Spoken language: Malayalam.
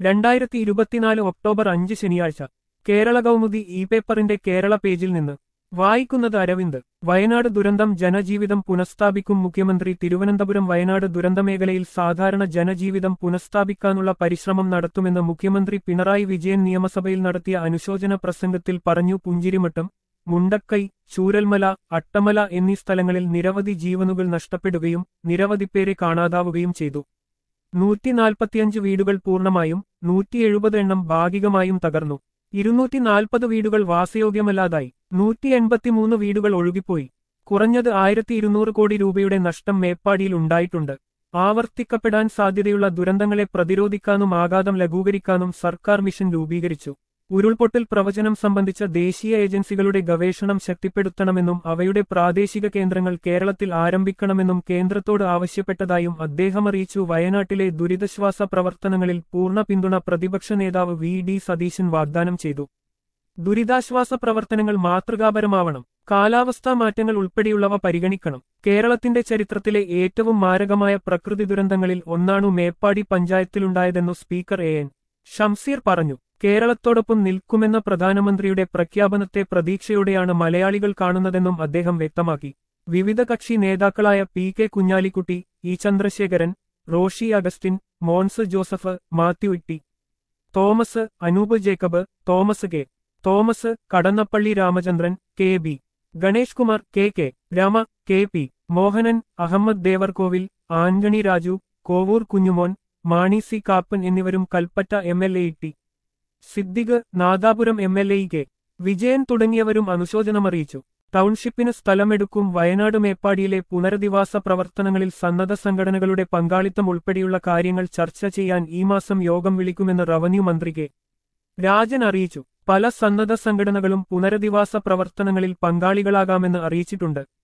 രണ്ടായിരത്തി ഇരുപത്തിനാല് ഒക്ടോബർ അഞ്ച് ശനിയാഴ്ച കേരള കൗമുദി ഇ പേപ്പറിന്റെ കേരള പേജിൽ നിന്ന് വായിക്കുന്നത് അരവിന്ദ് വയനാട് ദുരന്തം ജനജീവിതം പുനഃസ്ഥാപിക്കും മുഖ്യമന്ത്രി തിരുവനന്തപുരം വയനാട് ദുരന്തമേഖലയിൽ സാധാരണ ജനജീവിതം പുനഃസ്ഥാപിക്കാനുള്ള പരിശ്രമം നടത്തുമെന്ന് മുഖ്യമന്ത്രി പിണറായി വിജയൻ നിയമസഭയിൽ നടത്തിയ അനുശോചന പ്രസംഗത്തിൽ പറഞ്ഞു പുഞ്ചിരിമട്ടം മുണ്ടക്കൈ ചൂരൽമല അട്ടമല എന്നീ സ്ഥലങ്ങളിൽ നിരവധി ജീവനുകൾ നഷ്ടപ്പെടുകയും നിരവധി പേരെ കാണാതാവുകയും ചെയ്തു നൂറ്റി നാൽപ്പത്തിയഞ്ച് വീടുകൾ പൂർണ്ണമായും നൂറ്റി എഴുപത് എണ്ണം ഭാഗികമായും തകർന്നു ഇരുന്നൂറ്റി നാൽപ്പത് വീടുകൾ വാസയോഗ്യമല്ലാതായി നൂറ്റി എൺപത്തിമൂന്ന് വീടുകൾ ഒഴുകിപ്പോയി കുറഞ്ഞത് ആയിരത്തി ഇരുന്നൂറ് കോടി രൂപയുടെ നഷ്ടം മേപ്പാടിയിൽ ഉണ്ടായിട്ടുണ്ട് ആവർത്തിക്കപ്പെടാൻ സാധ്യതയുള്ള ദുരന്തങ്ങളെ പ്രതിരോധിക്കാനും ആഘാതം ലഘൂകരിക്കാനും സർക്കാർ മിഷൻ രൂപീകരിച്ചു ഉരുൾപൊട്ടൽ പ്രവചനം സംബന്ധിച്ച ദേശീയ ഏജൻസികളുടെ ഗവേഷണം ശക്തിപ്പെടുത്തണമെന്നും അവയുടെ പ്രാദേശിക കേന്ദ്രങ്ങൾ കേരളത്തിൽ ആരംഭിക്കണമെന്നും കേന്ദ്രത്തോട് ആവശ്യപ്പെട്ടതായും അദ്ദേഹം അറിയിച്ചു വയനാട്ടിലെ ദുരിതാശ്വാസ പ്രവർത്തനങ്ങളിൽ പൂർണ്ണ പിന്തുണ പ്രതിപക്ഷ നേതാവ് വി ഡി സതീശൻ വാഗ്ദാനം ചെയ്തു ദുരിതാശ്വാസ പ്രവർത്തനങ്ങൾ മാതൃകാപരമാവണം കാലാവസ്ഥാ മാറ്റങ്ങൾ ഉൾപ്പെടെയുള്ളവ പരിഗണിക്കണം കേരളത്തിന്റെ ചരിത്രത്തിലെ ഏറ്റവും മാരകമായ പ്രകൃതി ദുരന്തങ്ങളിൽ ഒന്നാണു മേപ്പാടി പഞ്ചായത്തിലുണ്ടായതെന്നു സ്പീക്കർ എ എൻ ഷംസീർ പറഞ്ഞു കേരളത്തോടൊപ്പം നിൽക്കുമെന്ന പ്രധാനമന്ത്രിയുടെ പ്രഖ്യാപനത്തെ പ്രതീക്ഷയോടെയാണ് മലയാളികൾ കാണുന്നതെന്നും അദ്ദേഹം വ്യക്തമാക്കി വിവിധ കക്ഷി നേതാക്കളായ P K Kunhalikutty E Chandrasekharan Roshi Augustine Mons Joseph Mathew Itty Thomas Anoop Jacob Thomas K Thomas Kadannappally Ramachandran K B Ganesh Kumar K K Rama K P Mohanan Ahammad Devarkovil Antony Raju Kovoor Kunjumon Mani C Kappan എന്നിവരും Kalpetta M L A T Siddique Nadapuram M L A K Vijayan തുടങ്ങിയവരും അനുശോചനമറിയിച്ചു ടൗൺഷിപ്പിന് സ്ഥലമെടുക്കും വയനാട് മേപ്പാടിയിലെ പുനരധിവാസ പ്രവർത്തനങ്ങളിൽ സന്നദ്ധ സംഘടനകളുടെ പങ്കാളിത്തം ഉൾപ്പെടെയുള്ള കാര്യങ്ങൾ ചർച്ച ചെയ്യാൻ ഈ മാസം യോഗം വിളിക്കുമെന്ന് റവന്യൂ മന്ത്രി കെ രാജൻ അറിയിച്ചു പല സന്നദ്ധ സംഘടനകളും പുനരധിവാസ പ്രവർത്തനങ്ങളിൽ പങ്കാളികളാകാമെന്ന് അറിയിച്ചിട്ടുണ്ട്